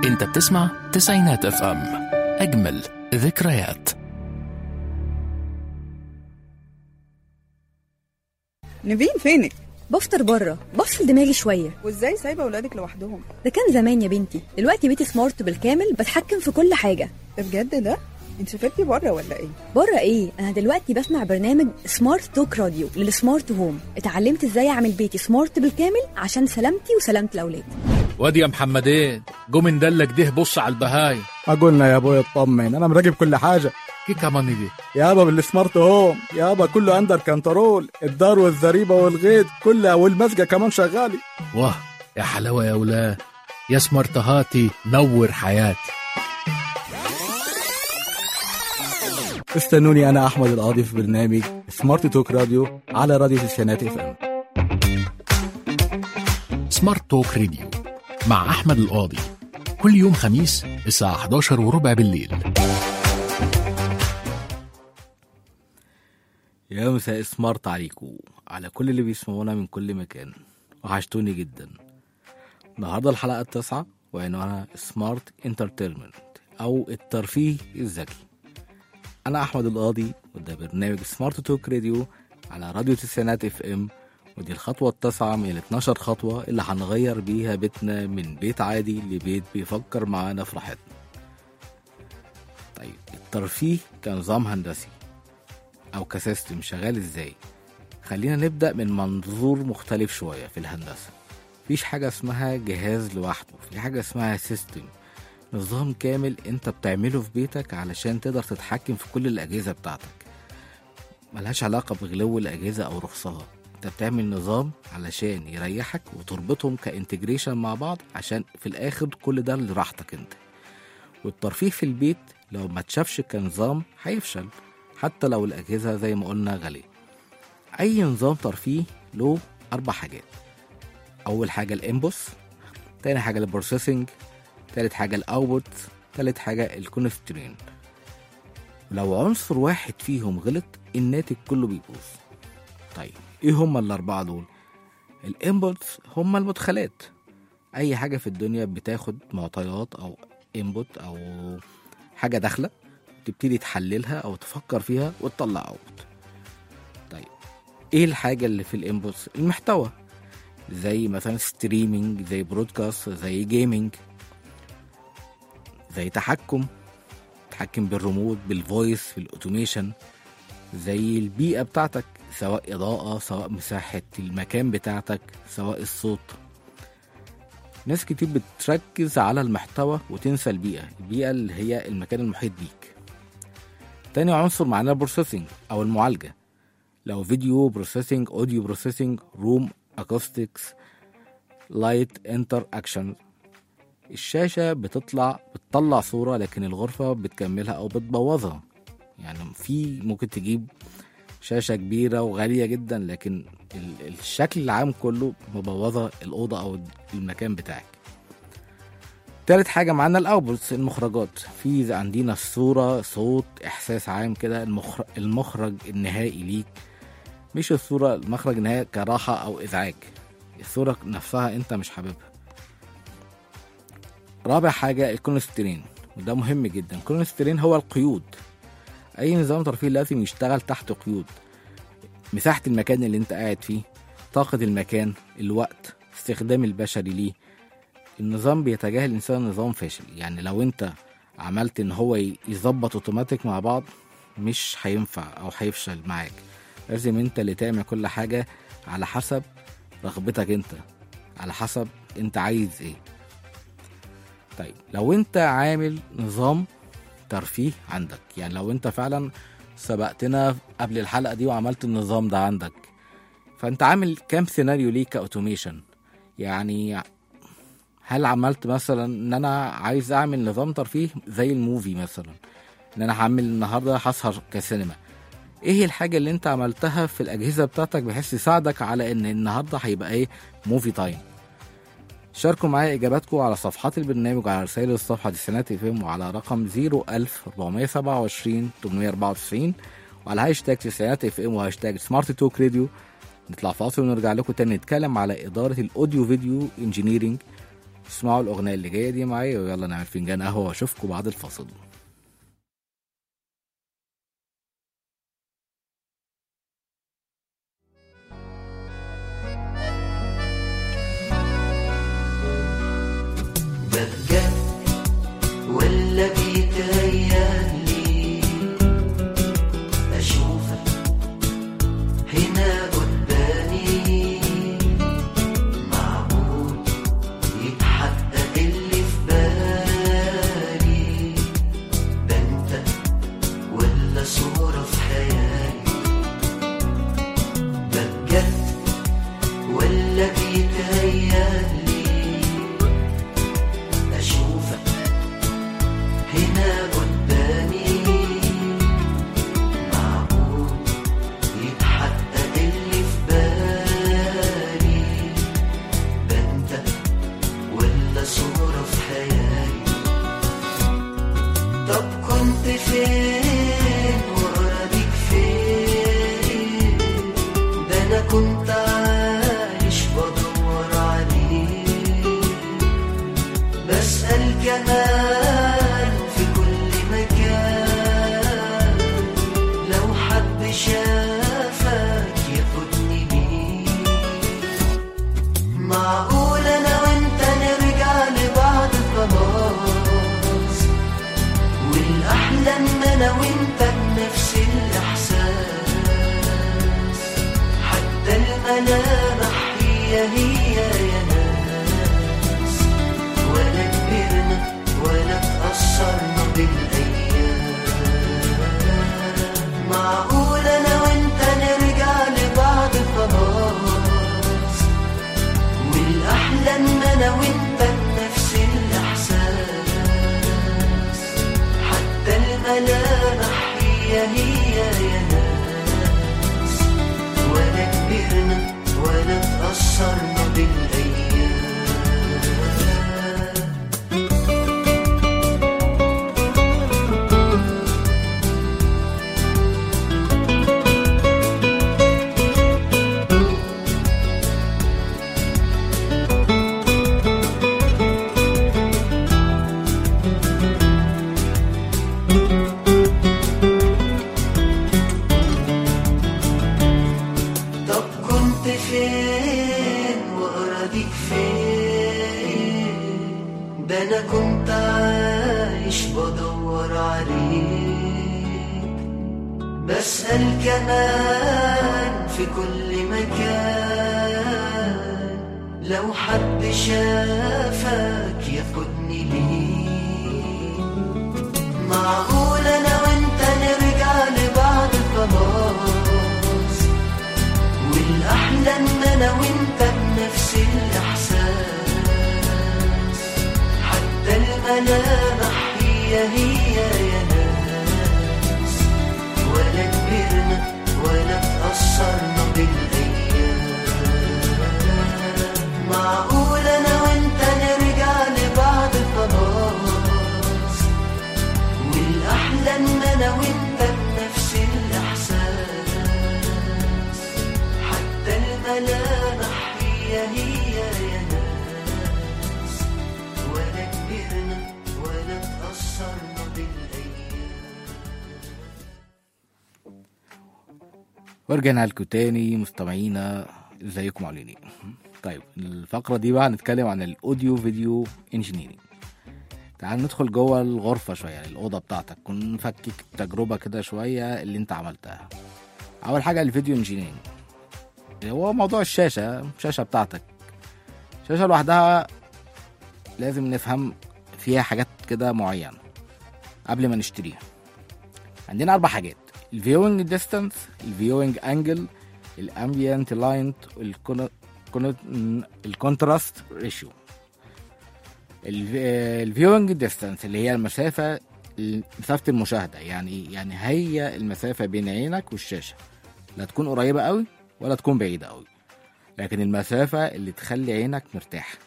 انت بتسمع تسعينات اف ام اجمل ذكريات نبين فينك بفطر بره بفصل دماغي شويه وازاي سايبه ولادك لوحدهم ده كان زمان يا بنتي دلوقتي بيتي سمارت بالكامل بتحكم في كل حاجه ده بجد ده انت سافرتي بره ولا ايه بره ايه انا دلوقتي بسمع برنامج سمارت توك راديو للسمارت هوم اتعلمت ازاي اعمل بيتي سمارت بالكامل عشان سلامتي وسلامه الاولاد وادي يا محمدين جو من دلك ده بص على البهاي ما قلنا يا ابوي اطمن انا مراقب كل حاجه كي كمان دي يابا بالسمارت هوم يابا كله اندر كنترول الدار والزريبه والغيط كلها والمسجه كمان شغالي واه يا حلاوه يا ولاد يا سمرتهاتي نور حياتي استنوني انا احمد القاضي في برنامج سمارت توك راديو على راديو تسعينات اف ام سمارت توك راديو مع احمد القاضي كل يوم خميس الساعه 11 وربع بالليل يا مساء سمارت عليكم على كل اللي بيسمعونا من كل مكان وحشتوني جدا النهاردة الحلقة التاسعة وعنوانها سمارت انترتينمنت أو الترفيه الذكي أنا أحمد القاضي وده برنامج سمارت توك راديو على راديو تسعينات اف ام ودي الخطوة التاسعة من ال 12 خطوة اللي هنغير بيها بيتنا من بيت عادي لبيت بيفكر معانا في راحتنا طيب الترفيه كنظام هندسي او كسيستم شغال ازاي خلينا نبدا من منظور مختلف شويه في الهندسه مفيش حاجه اسمها جهاز لوحده في حاجه اسمها سيستم نظام كامل انت بتعمله في بيتك علشان تقدر تتحكم في كل الاجهزه بتاعتك ملهاش علاقه بغلو الاجهزه او رخصها انت بتعمل نظام علشان يريحك وتربطهم كانتجريشن مع بعض عشان في الاخر كل ده لراحتك انت والترفيه في البيت لو ما تشافش كنظام هيفشل حتى لو الأجهزة زي ما قلنا غالية أي نظام ترفيه له أربع حاجات أول حاجة الإنبوس تاني حاجة البروسيسنج تالت حاجة الأوتبوت تالت حاجة الكونسترين لو عنصر واحد فيهم غلط الناتج كله بيبوظ طيب ايه هما الأربعة دول الانبوتس هما المدخلات أي حاجة في الدنيا بتاخد معطيات أو انبوت أو حاجة داخلة تبتدي تحللها او تفكر فيها وتطلع اوت طيب ايه الحاجه اللي في الانبوتس المحتوى زي مثلا ستريمينج زي برودكاست زي جيمنج زي تحكم تحكم بالريموت بالفويس في الاوتوميشن زي البيئه بتاعتك سواء اضاءه سواء مساحه المكان بتاعتك سواء الصوت ناس كتير بتركز على المحتوى وتنسى البيئه البيئه اللي هي المكان المحيط بيك تاني عنصر معناه بروسيسنج او المعالجه لو فيديو بروسيسنج اوديو بروسيسنج روم اكوستكس لايت انتر اكشن الشاشه بتطلع بتطلع صوره لكن الغرفه بتكملها او بتبوظها يعني في ممكن تجيب شاشه كبيره وغاليه جدا لكن ال- الشكل العام كله مبوظه الاوضه او المكان بتاعك تالت حاجة معانا الأوتبوتس المخرجات في إذا عندنا الصورة صوت إحساس عام كده المخرج, المخرج النهائي ليك مش الصورة المخرج النهائي كراحة أو إزعاج الصورة نفسها أنت مش حاببها رابع حاجة الكونسترين وده مهم جدا الكونسترين هو القيود أي نظام ترفيه لازم يشتغل تحت قيود مساحة المكان اللي أنت قاعد فيه طاقة المكان الوقت استخدام البشري ليه النظام بيتجاهل الانسان نظام فاشل يعني لو انت عملت ان هو ي- يظبط اوتوماتيك مع بعض مش هينفع او هيفشل معاك لازم انت اللي تعمل كل حاجة على حسب رغبتك انت على حسب انت عايز ايه طيب لو انت عامل نظام ترفيه عندك يعني لو انت فعلا سبقتنا قبل الحلقة دي وعملت النظام ده عندك فانت عامل كام سيناريو ليك كاوتوميشن يعني هل عملت مثلا ان انا عايز اعمل نظام ترفيه زي الموفي مثلا ان انا هعمل النهارده هسهر كسينما ايه الحاجة اللي انت عملتها في الاجهزة بتاعتك بحيث تساعدك على ان النهارده هيبقى ايه موفي تايم شاركوا معايا اجاباتكم على صفحات البرنامج وعلى رسائل الصفحة ديسنات اف ام وعلى رقم 01427 894 وعلى هاشتاج تسعينات اف ام وهاشتاج سمارت توك راديو نطلع فاصل ونرجع لكم تاني نتكلم على إدارة الأوديو فيديو انجينيرينج اسمعوا الاغنيه اللي جايه دي معايا ويلا نعمل فنجان قهوه واشوفكم بعد الفاصل بتجن ولا بيتهيألي أشوفك هنا قدامي معقول يتحقق اللي في بالي ده انت ولا صورة في خيالي بجد ولا بيتهيألي أشوفك هنا قدامي معقول يتحقق اللي في بالي ده انت ولا صورة في خيالي طب كنت فين وأراضيك فين ده أنا كنت عايش بدور عليك بسأل كمان في كل مكان لو حد شافك ياخدني بيه معقول انا وانت نرجع لبعض خلاص والاحلام انا وانت بنفس الاحساس حتى الملامح هي هي يا ناس ولا كبرنا ولا تأثرنا بالأيام معقول أنا وأنت نرجع لبعض خلاص والأحلام أنا وأنت بنفس الإحساس حتى الملامح هي هي يا ناس ولا كبرنا ولا تأثرنا بالأيام طب كنت فين وأراضيك فين ده أنا كنت عايش بدور عليك بسأل كمان في كل مكان لو حد شافك ياخدني ليه معقول أنا وأنت نرجع لبعض خلاص والأحلام أنا وأنت بنفس الإحساس حتى الملامح هي هي يا ناس ولا كبرنا ولا تأثرنا بالأيام معقول أنا وأنت نرجع لبعض خلاص والأحلام أنا وأنت بنفس الإحساس حتى الملامح هي هي يا ناس ولا كبرنا ولا تأثرنا بالأيام ورجعنا لكم تاني مستمعينا ازيكم عاملين ايه طيب الفقرة دي بقى هنتكلم عن الاوديو فيديو انجينيرنج تعال ندخل جوه الغرفة شوية يعني الأوضة بتاعتك كن نفكك تجربة كده شوية اللي انت عملتها أول حاجة الفيديو انجينيرنج هو موضوع الشاشة الشاشة بتاعتك الشاشة لوحدها لازم نفهم فيها حاجات كده معينة قبل ما نشتريها عندنا أربع حاجات الفيوينج ديستانس الفيوينج انجل الامبيانت لاينت الكونتراست ريشيو الفيوينج ديستانس اللي هي المسافه مسافه المشاهده يعني إيه؟ يعني هي المسافه بين عينك والشاشه لا تكون قريبه قوي ولا تكون بعيده قوي لكن المسافه اللي تخلي عينك مرتاحه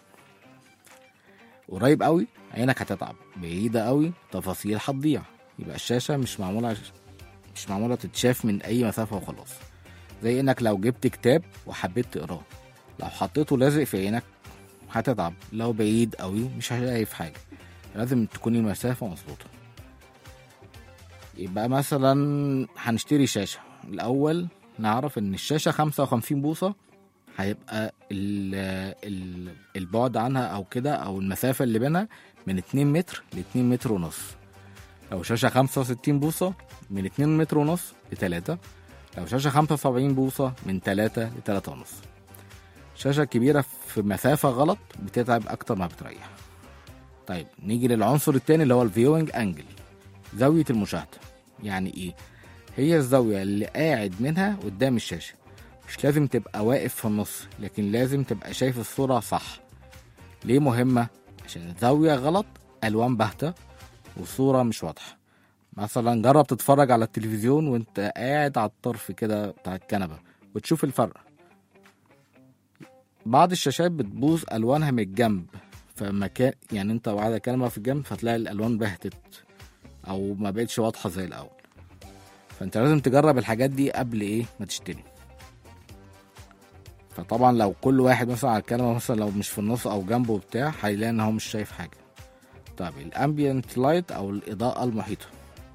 قريب قوي عينك هتتعب بعيده قوي تفاصيل هتضيع يبقى الشاشه مش معموله عش- مش معموله تتشاف من اي مسافه وخلاص زي انك لو جبت كتاب وحبيت تقراه لو حطيته لازق في عينك هتتعب لو بعيد قوي مش شايف حاجه لازم تكون المسافه مظبوطه يبقى مثلا هنشتري شاشه الاول نعرف ان الشاشه 55 بوصه هيبقى ال ال البعد عنها او كده او المسافه اللي بينها من 2 متر ل 2 متر ونص لو شاشه 65 بوصه من 2 متر ونص ل 3 لو شاشه 75 بوصه من 3 ل 3 ونص شاشه كبيره في مسافه غلط بتتعب اكتر ما بتريح طيب نيجي للعنصر التاني اللي هو الفيوينج انجل زاويه المشاهده يعني ايه هي الزاويه اللي قاعد منها قدام الشاشه مش لازم تبقى واقف في النص لكن لازم تبقى شايف الصوره صح ليه مهمه عشان الزاويه غلط الوان باهته والصوره مش واضحه مثلا جرب تتفرج على التلفزيون وانت قاعد على الطرف كده بتاع الكنبه وتشوف الفرق بعض الشاشات بتبوظ الوانها من الجنب فمكان يعني انت وقاعد الكنبه في الجنب فتلاقي الالوان بهتت او ما بقتش واضحه زي الاول فانت لازم تجرب الحاجات دي قبل ايه ما تشتري فطبعا لو كل واحد مثلا على الكنبه مثلا لو مش في النص او جنبه بتاع هيلاقي ان هو مش شايف حاجه طيب الامبيانت لايت او الاضاءه المحيطه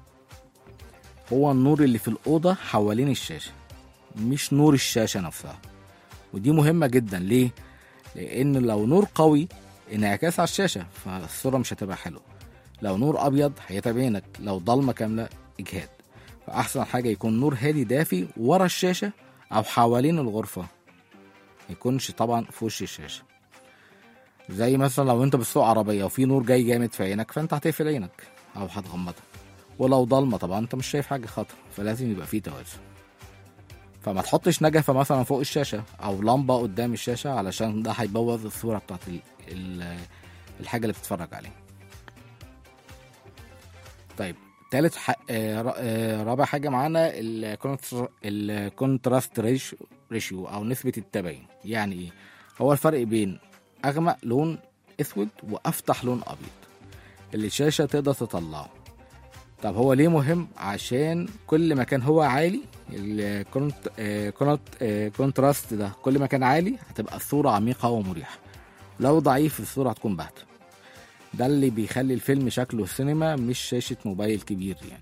هو النور اللي في الاوضه حوالين الشاشه مش نور الشاشه نفسها ودي مهمه جدا ليه لان لو نور قوي انعكاس على الشاشه فالصوره مش هتبقى حلوه لو نور ابيض هيتعب عينك لو ضلمه كامله اجهاد فاحسن حاجه يكون نور هادي دافي ورا الشاشه او حوالين الغرفه يكونش طبعا في وش الشاشه زي مثلا لو انت بتسوق عربيه وفي نور جاي جامد في عينك فانت هتقفل عينك او هتغمضها ولو ضلمه طبعا انت مش شايف حاجه خطر فلازم يبقى فيه توازن فما تحطش نجفه مثلا فوق الشاشه او لمبه قدام الشاشه علشان ده هيبوظ الصوره بتاعت ال ال الحاجه اللي بتتفرج عليها طيب تالت ح... آه، ر- آه، رابع حاجه معانا الكونتر- الكونتراست ريش- ريشيو او نسبه التباين يعني ايه هو الفرق بين اغمق لون اسود وافتح لون ابيض اللي الشاشه تقدر تطلعه طب هو ليه مهم عشان كل ما كان هو عالي الكونت آه، كونت آه، كونتراست ده كل ما كان عالي هتبقى الصوره عميقه ومريحه لو ضعيف الصوره هتكون باهته ده اللي بيخلي الفيلم شكله سينما مش شاشة موبايل كبير يعني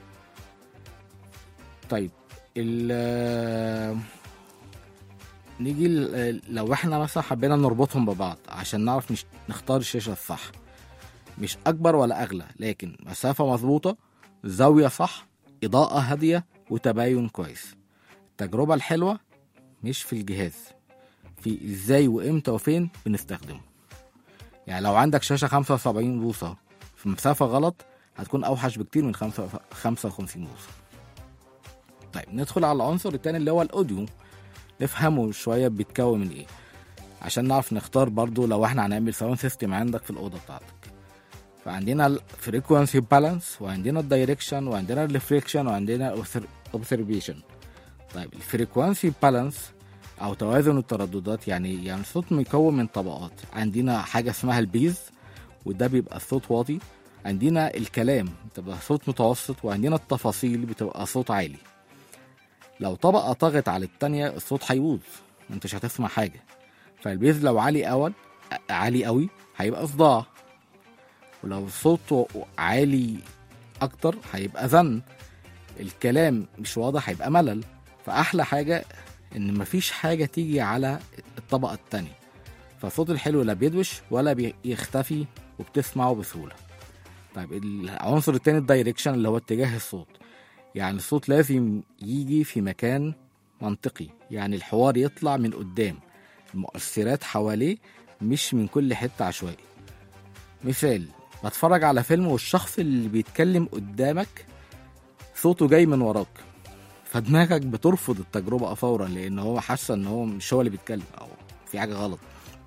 طيب ال نيجي ل- لو احنا مثلا حبينا نربطهم ببعض عشان نعرف نش- نختار الشاشة الصح مش أكبر ولا أغلى لكن مسافة مظبوطة زاوية صح إضاءة هادية وتباين كويس التجربة الحلوة مش في الجهاز في ازاي وامتى وفين بنستخدمه يعني لو عندك شاشة 75 بوصة في مسافة غلط هتكون أوحش بكتير من 55 بوصة طيب ندخل على العنصر التاني اللي هو الأوديو نفهمه شوية بيتكون من إيه عشان نعرف نختار برضو لو احنا هنعمل ساوند سيستم عندك في الأوضة بتاعتك فعندنا الفريكونسي بالانس وعندنا الدايركشن وعندنا الريفليكشن وعندنا اوبسرفيشن طيب الفريكونسي بالانس او توازن الترددات يعني يعني الصوت مكون من طبقات عندنا حاجه اسمها البيز وده بيبقى الصوت واطي عندنا الكلام بتبقى صوت متوسط وعندنا التفاصيل بتبقى صوت عالي لو طبقه طغت على التانية الصوت هيبوظ انت مش هتسمع حاجه فالبيز لو عالي اول عالي قوي هيبقى صداع ولو الصوت عالي اكتر هيبقى زن الكلام مش واضح هيبقى ملل فاحلى حاجه ان مفيش حاجه تيجي على الطبقه التانية فالصوت الحلو لا بيدوش ولا بيختفي وبتسمعه بسهوله طيب العنصر التاني الدايركشن اللي هو اتجاه الصوت يعني الصوت لازم يجي في مكان منطقي يعني الحوار يطلع من قدام المؤثرات حواليه مش من كل حته عشوائي مثال بتفرج على فيلم والشخص اللي بيتكلم قدامك صوته جاي من وراك فدماغك بترفض التجربة فورا لأن هو حاسة إن هو مش هو اللي بيتكلم أو في حاجة غلط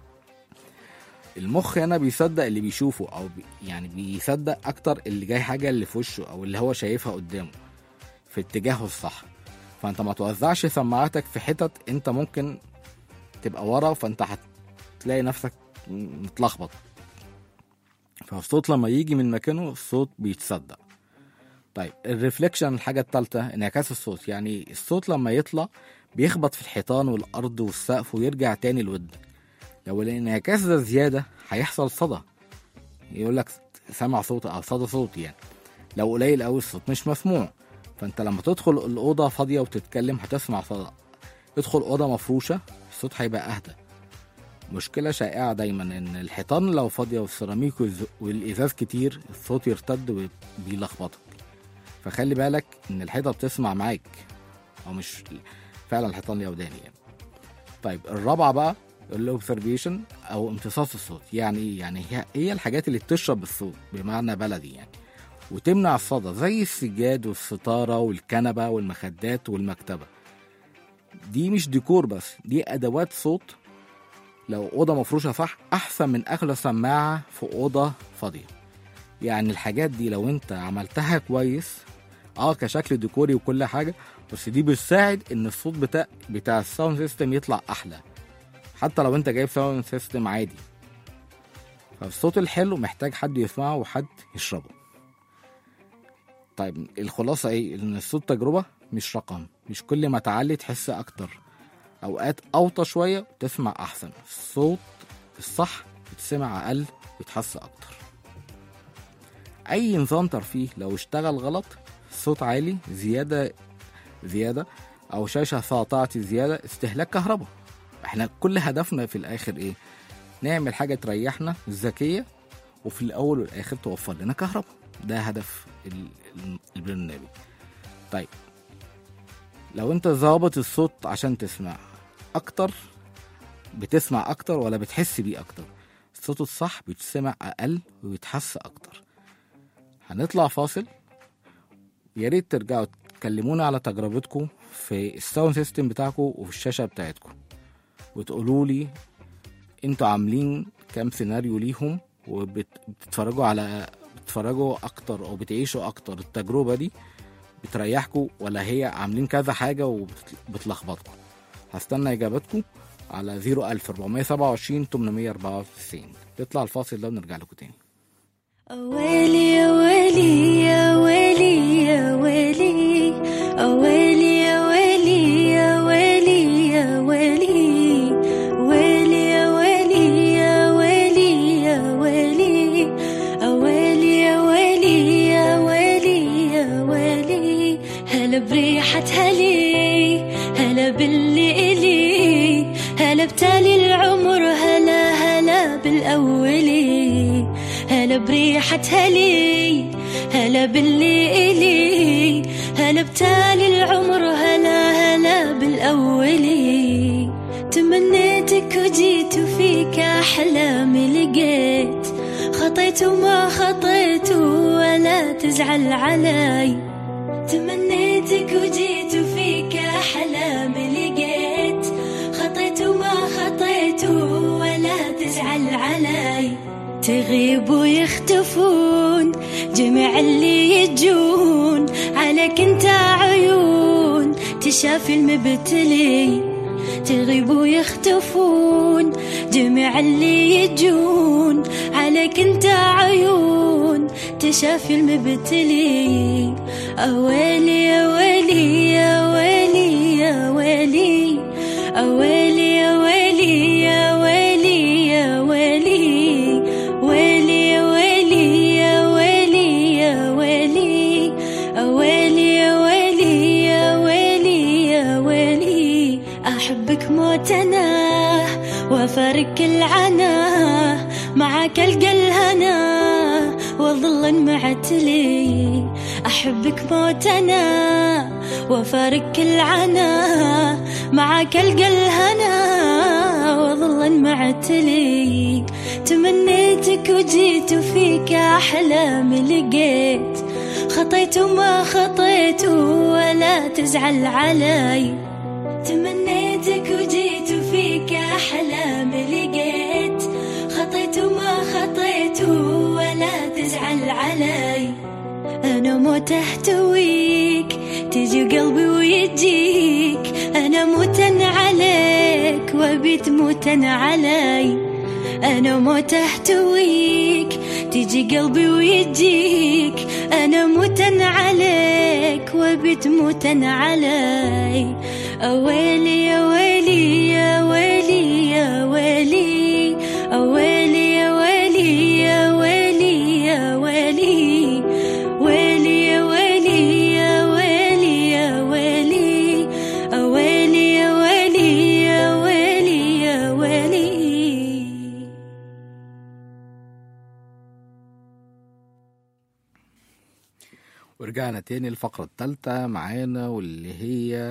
المخ هنا بيصدق اللي بيشوفه أو بي يعني بيصدق أكتر اللي جاي حاجة اللي في وشه أو اللي هو شايفها قدامه في اتجاهه الصح فأنت ما توزعش سماعاتك في حتت أنت ممكن تبقى ورا فأنت هتلاقي نفسك متلخبط فالصوت لما يجي من مكانه الصوت بيتصدق طيب الريفليكشن الحاجة التالتة انعكاس الصوت يعني الصوت لما يطلع بيخبط في الحيطان والأرض والسقف ويرجع تاني لودنك لو الانعكاس ده زيادة هيحصل صدى يقول لك سمع صوت أو صدى صوت يعني لو قليل أوي الصوت مش مسموع فأنت لما تدخل الأوضة فاضية وتتكلم هتسمع صدى ادخل أوضة مفروشة الصوت هيبقى أهدى مشكلة شائعة دايما إن الحيطان لو فاضية والسيراميك والز- والإزاز كتير الصوت يرتد وبيلخبطك فخلي بالك إن الحيطة بتسمع معاك أو مش فعلا الحيطان ليها ودان يعني طيب الرابعة بقى الاوبسرفيشن أو امتصاص الصوت يعني إيه؟ يعني هي هي الحاجات اللي بتشرب الصوت بمعنى بلدي يعني وتمنع الصدى زي السجاد والستارة والكنبة والمخدات والمكتبة دي مش ديكور بس دي أدوات صوت لو أوضة مفروشة صح أحسن من أغلى سماعة في أوضة فاضية يعني الحاجات دي لو أنت عملتها كويس اه كشكل ديكوري وكل حاجة بس دي بتساعد إن الصوت بتاع بتاع الساوند سيستم يطلع أحلى حتى لو أنت جايب ساوند سيستم عادي فالصوت الحلو محتاج حد يسمعه وحد يشربه طيب الخلاصة ايه ان الصوت تجربة مش رقم مش كل ما تعلي تحس اكتر اوقات اوطى شوية تسمع احسن الصوت الصح بتسمع اقل بتحس اكتر اي نظام ترفيه لو اشتغل غلط صوت عالي زيادة زيادة او شاشة ساطعة زيادة استهلاك كهرباء احنا كل هدفنا في الاخر ايه نعمل حاجة تريحنا ذكية وفي الاول والاخر توفر لنا كهرباء ده هدف ال- ال- البرنامج طيب لو انت ظابط الصوت عشان تسمع اكتر بتسمع اكتر ولا بتحس بيه اكتر الصوت الصح بيتسمع اقل وبيتحس اكتر هنطلع فاصل يا ريت ترجعوا تكلمونا على تجربتكم في الساوند سيستم بتاعكم وفي الشاشه بتاعتكم وتقولوا لي انتوا عاملين كام سيناريو ليهم وبتتفرجوا على بتتفرجوا اكتر او بتعيشوا اكتر التجربه دي بتريحكم ولا هي عاملين كذا حاجه وبتلخبطكم هستنى اجاباتكم على 01427 894 تطلع الفاصل ده ونرجع لكم تاني ويلي يا ويلي يا ويلي يا ويلي ويلي يا ويلي يا ويلي يا ويلي ويلي يا ويلي يا ويلي يا ويلي ويلي يا ويلي يا ويلي يا ويلي هلا بريحة هلي هلا باللي إلي هلا بتالي العمر هلا هلا بالأولي هلا بريحة هلي هلا باللي إلي هلا بتالي العمر هلا هلا بالأولي تمنيتك وجيت وفيك أحلامي لقيت خطيت وما خطيت ولا تزعل علي تمنيتك وجيت وفيك أحلامي لقيت خطيت وما خطيت ولا تزعل علي تغيب ويختفون جميع اللي يجون عليك انت عيون تشافي المبتلي تغيب ويختفون جميع اللي يجون عليك انت عيون تشافي المبتلي أويلي يا ويلي يا ويلي يا ويلي أويلي يا ويلي يا ويلي يا ويلي ويلي يا ويلي يا ويلي يا ويلي أويلي يا ويلي يا ويلي يا ويلي أحبك موت أنا وأفارق العنا معك ألقى الهنا وظل معتلي أحبك موت أنا وأفارق العنا معك ألقى الهنا وظل معتلي تمنيتك وجيت وفيك أحلامي لقيت خطيت وما خطيت ولا تزعل علي تمنيتك وجيت وفيك أحلامي لقيت خطيت وما خطيت ولا تزعل علي أنا موت أحتويك تجي قلبي ويجيك أنا موتن عليك وبيت موتن علي أنا موت أحتويك تجي قلبي ويجيك أنا موتن عليك وبيت موتن علي أويلي يا ويلي يا ويلي يا ويلي أولي يا ولي يا ولي يا ولي ولي يا ولي يا ولي يا ولي أولي يا ولي يا ولي يا ولي ورجعنا تاني الفقرة التالتة معانا واللي هي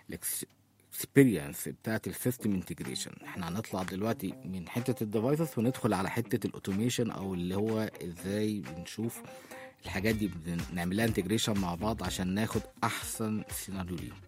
الاكسبيرينس بتاعت السيستم انتجريشن احنا هنطلع دلوقتي من حتة الديفايسز وندخل على حتة الاوتوميشن او اللي هو ازاي بنشوف الحاجات دي بنعملها انتجريشن مع بعض عشان ناخد احسن سيناريو ليهم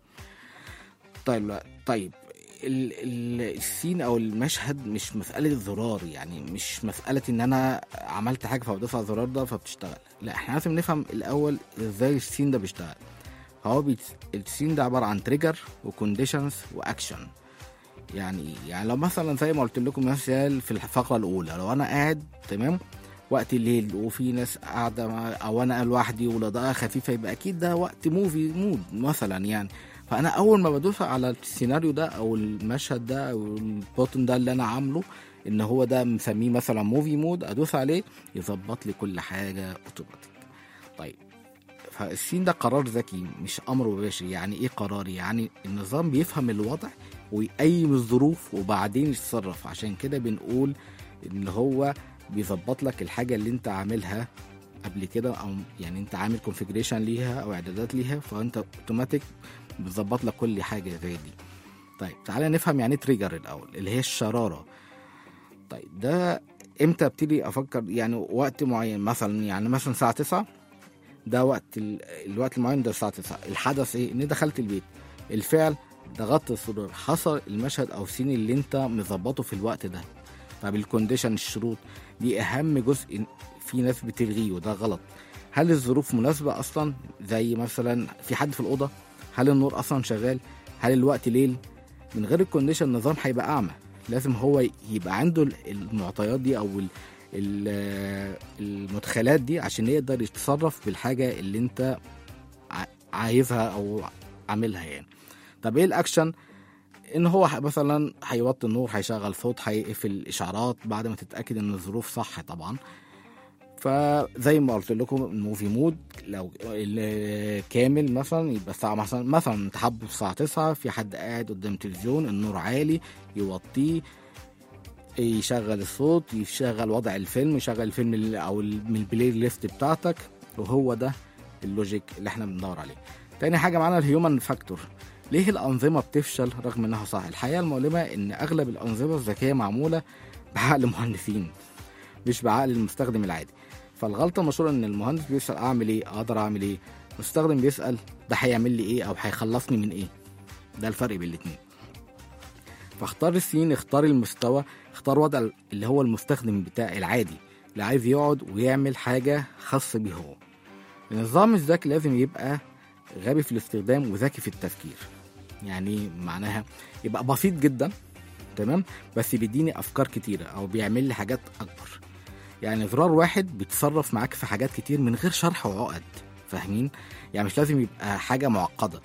طيب لا طيب ال- ال- السين او المشهد مش مساله زرار يعني مش مساله ان انا عملت حاجه فبدوس على الزرار ده فبتشتغل لا احنا لازم نفهم الاول ازاي السين ده بيشتغل هو بيت... السين ده عباره عن تريجر وكونديشنز واكشن يعني إيه؟ يعني لو مثلا زي ما قلت لكم مثال في الفقره الاولى لو انا قاعد تمام وقت الليل وفي ناس قاعده مع- او انا لوحدي والاضاءه خفيفه يبقى اكيد ده وقت موفي مود مثلا يعني فانا اول ما بدوس على السيناريو ده او المشهد ده او البوتن ده اللي انا عامله ان هو ده مسميه مثلا موفي مود ادوس عليه يظبط لي كل حاجه اوتوماتيك طيب فالسين ده قرار ذكي مش امر مباشر يعني ايه قرار يعني النظام بيفهم الوضع ويقيم الظروف وبعدين يتصرف عشان كده بنقول ان هو بيظبط لك الحاجه اللي انت عاملها قبل كده او يعني انت عامل كونفيجريشن ليها او اعدادات ليها فانت اوتوماتيك بيظبط لك كل حاجه زي دي طيب تعالى نفهم يعني تريجر الاول اللي هي الشراره طيب ده امتى ابتدي افكر يعني وقت معين مثلا يعني مثلا الساعه 9 ده وقت ال... الوقت المعين ده الساعه 9 الحدث ايه ان دخلت البيت الفعل ضغطت الزرار حصل المشهد او السين اللي انت مظبطه في الوقت ده طب الكونديشن الشروط دي اهم جزء في ناس بتلغيه وده غلط هل الظروف مناسبه اصلا زي مثلا في حد في الاوضه هل النور اصلا شغال هل الوقت ليل من غير الكونديشن النظام هيبقى اعمى لازم هو يبقى عنده المعطيات دي او ال- ال- المدخلات دي عشان يقدر يتصرف بالحاجه اللي انت ع- عايزها او عاملها يعني طب ايه الاكشن ان هو ح- مثلا هيوطي النور هيشغل صوت هيقفل الاشعارات بعد ما تتاكد ان الظروف صح طبعا فزي ما قلت لكم الموفي مود لو ال- كامل مثلا يبقى الساعه مثلا مثلا انت حابه الساعه 9 في حد قاعد قدام تلفزيون النور عالي يوطيه يشغل الصوت يشغل وضع الفيلم يشغل الفيلم ال- او ال- من البلاي ليست بتاعتك وهو ده اللوجيك اللي احنا بندور عليه تاني حاجه معانا الهيومن فاكتور ليه الانظمه بتفشل رغم انها صح الحقيقه المؤلمه ان اغلب الانظمه الذكيه معموله بعقل مهندسين مش بعقل المستخدم العادي فالغلطه المشهوره ان المهندس بيسال اعمل ايه اقدر اعمل ايه المستخدم بيسال ده هيعمل لي ايه او هيخلصني من ايه ده الفرق بين الاتنين فاختار السين اختار المستوى اختار وضع اللي هو المستخدم بتاع العادي اللي عايز يقعد ويعمل حاجة خاصة بيه هو النظام الذكي لازم يبقى غبي في الاستخدام وذكي في التفكير يعني معناها يبقى بسيط جدا تمام بس بيديني افكار كتيره او بيعمل لي حاجات اكبر يعني زرار واحد بيتصرف معاك في حاجات كتير من غير شرح وعقد فاهمين يعني مش لازم يبقى حاجه معقده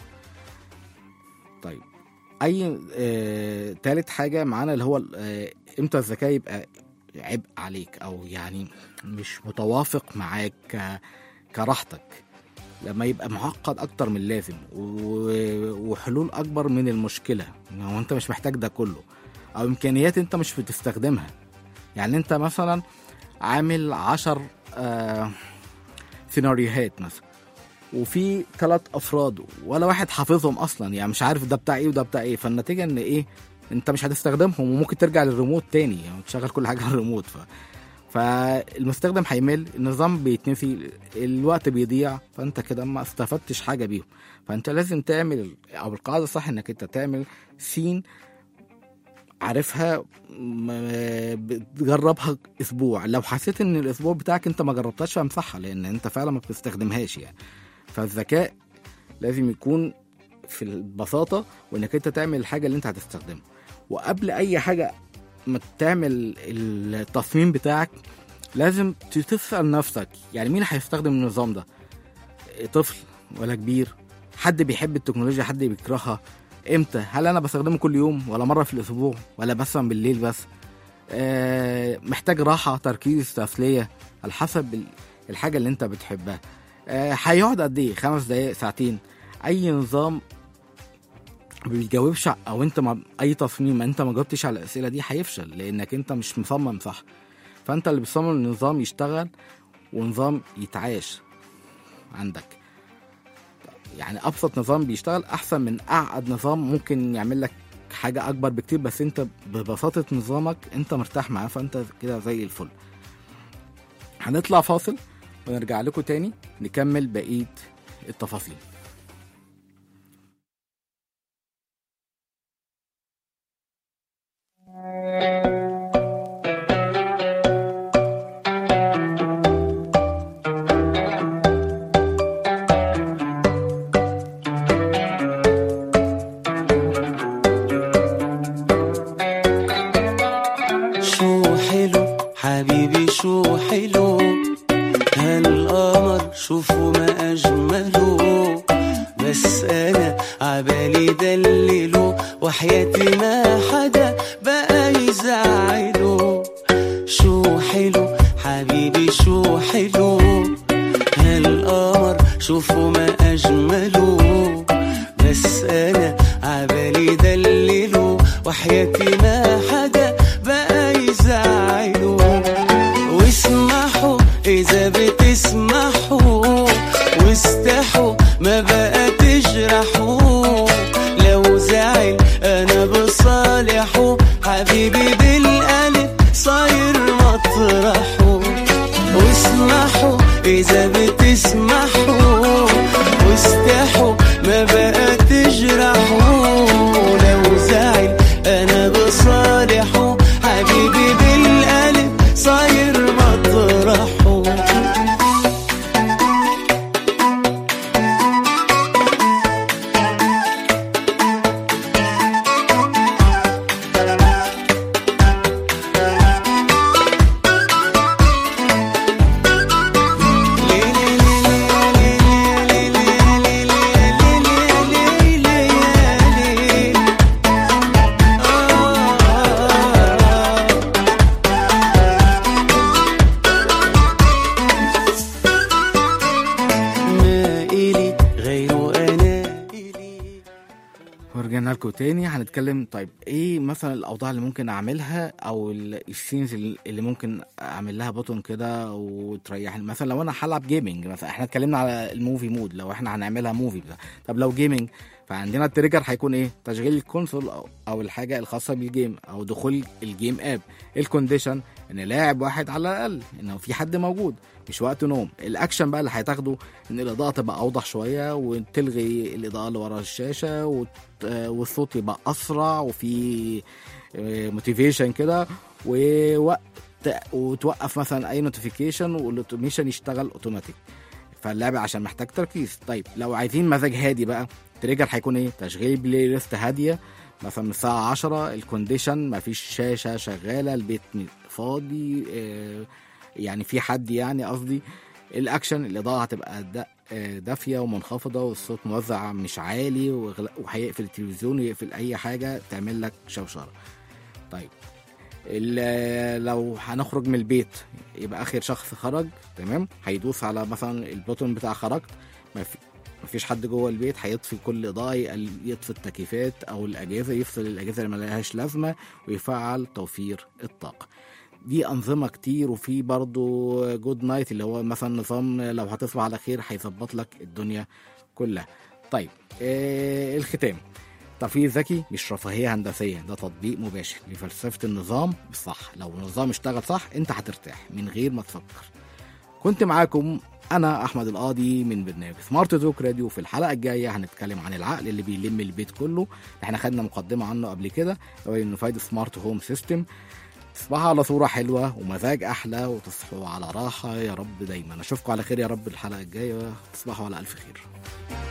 طيب اي آه، تالت حاجه معانا اللي هو آه، امتى الذكاء يبقى عبء عليك او يعني مش متوافق معاك ك- كراحتك لما يبقى معقد اكتر من اللازم و- وحلول اكبر من المشكله هو انت مش محتاج ده كله او امكانيات انت مش بتستخدمها يعني انت مثلا عامل عشر آه سيناريوهات مثلا وفي ثلاث افراد ولا واحد حافظهم اصلا يعني مش عارف ده بتاع ايه وده بتاع ايه فالنتيجه ان ايه انت مش هتستخدمهم وممكن ترجع للريموت تاني يعني تشغل كل حاجه على الريموت ف... فالمستخدم هيمل النظام بيتنسي الوقت بيضيع فانت كده ما استفدتش حاجه بيهم فانت لازم تعمل او القاعده الصح انك انت تعمل سين عارفها م- بتجربها اسبوع لو حسيت ان الاسبوع بتاعك انت ما جربتهاش فامسحها لان انت فعلا ما بتستخدمهاش يعني فالذكاء لازم يكون في البساطه وانك انت تعمل الحاجه اللي انت هتستخدمها وقبل اي حاجه ما تعمل التصميم بتاعك لازم تسال نفسك يعني مين هيستخدم النظام ده طفل ولا كبير حد بيحب التكنولوجيا حد بيكرهها امتى هل انا بستخدمه كل يوم ولا مره في الاسبوع ولا مثلا بالليل بس آه، محتاج راحه تركيز تسليه على حسب ال- الحاجه اللي انت بتحبها آه، هيقعد قد ايه خمس دقايق ساعتين اي نظام ما بيجاوبش ع- او انت ما اي تصميم انت ما جاوبتش على الاسئله دي هيفشل لانك انت مش مصمم صح فانت اللي بتصمم النظام يشتغل ونظام يتعاش عندك يعني ابسط نظام بيشتغل احسن من اعقد نظام ممكن يعمل لك حاجه اكبر بكتير بس انت ببساطه نظامك انت مرتاح معاه فانت كده زي الفل هنطلع فاصل ونرجع لكم تاني نكمل بقيه التفاصيل شو حلو حبيبي شو حلو هالقمر شوفوا ما أجمله بس أنا عبالي دلله وحياتي ما حدا بقى يزعله شو حلو حبيبي شو حلو هالقمر شوفوا ما أجمله بس أنا عبالي دلله وحياتي ما حدا بقى يزعله واسمحوا إذا بتسمحوا واستحوا ما بقى تجرحوا لو زعل أنا بصالحه حبيبي بالقلب صاير مطرحه واسمحوا إذا بتسمحوا واستحوا ما بقى تجرحوا لو زعل أنا بصالحه حبيبي بالقلب صاير مطرحه ما إلي غيره أنا إلي ورجعنا لكم تاني هنتكلم طيب ايه مثلا الاوضاع اللي ممكن اعملها او ال- السينز اللي اللي ممكن اعمل لها بوتون كده وتريحني مثلا لو انا هلعب جيمنج مثلا احنا اتكلمنا على الموفي مود لو احنا هنعملها موفي بتاع. طب لو جيمنج فعندنا التريجر هيكون ايه تشغيل الكونسول أو, او الحاجه الخاصه بالجيم او دخول الجيم اب الكونديشن ان لاعب واحد على الاقل انه في حد موجود مش وقت نوم الاكشن بقى اللي هتاخده ان الاضاءه تبقى اوضح شويه وتلغي الاضاءه اللي ورا الشاشه وت... والصوت يبقى اسرع وفي موتيفيشن كده ووقت وتوقف مثلا اي نوتيفيكيشن والاوتوميشن يشتغل اوتوماتيك فاللعبه عشان محتاج تركيز طيب لو عايزين مزاج هادي بقى تريجر هيكون ايه تشغيل بلاي ليست هاديه مثلا من الساعه 10 الكونديشن مفيش شاشه شغاله البيت فاضي آه، يعني في حد يعني قصدي الاكشن الاضاءه هتبقى دا- آه، دافيه ومنخفضه والصوت موزع مش عالي وغل- وهيقفل التلفزيون ويقفل اي حاجه تعمل لك شوشره طيب ال- لو هنخرج من البيت يبقى اخر شخص خرج تمام هيدوس على مثلا البوتون بتاع خرجت ما في مفيش حد جوه البيت هيطفي كل اضاءه يقل- يطفي التكييفات او الاجهزه يفصل الاجهزه اللي ملهاش لازمه ويفعل توفير الطاقه دي انظمه كتير وفي برضو جود نايت اللي هو مثلا نظام لو هتصبح على خير هيظبط لك الدنيا كلها طيب آه الختام ترفيه ذكي مش رفاهيه هندسيه ده تطبيق مباشر لفلسفه النظام بالصح لو النظام اشتغل صح انت هترتاح من غير ما تفكر كنت معاكم انا احمد القاضي من برنامج سمارت توك راديو في الحلقه الجايه هنتكلم عن العقل اللي بيلم البيت كله احنا خدنا مقدمه عنه قبل كده هو انه فايده سمارت هوم سيستم تصبحوا على صورة حلوة ومزاج أحلى وتصحوا على راحة يا رب دايما أشوفكم على خير يا رب الحلقة الجاية تصبحوا على ألف خير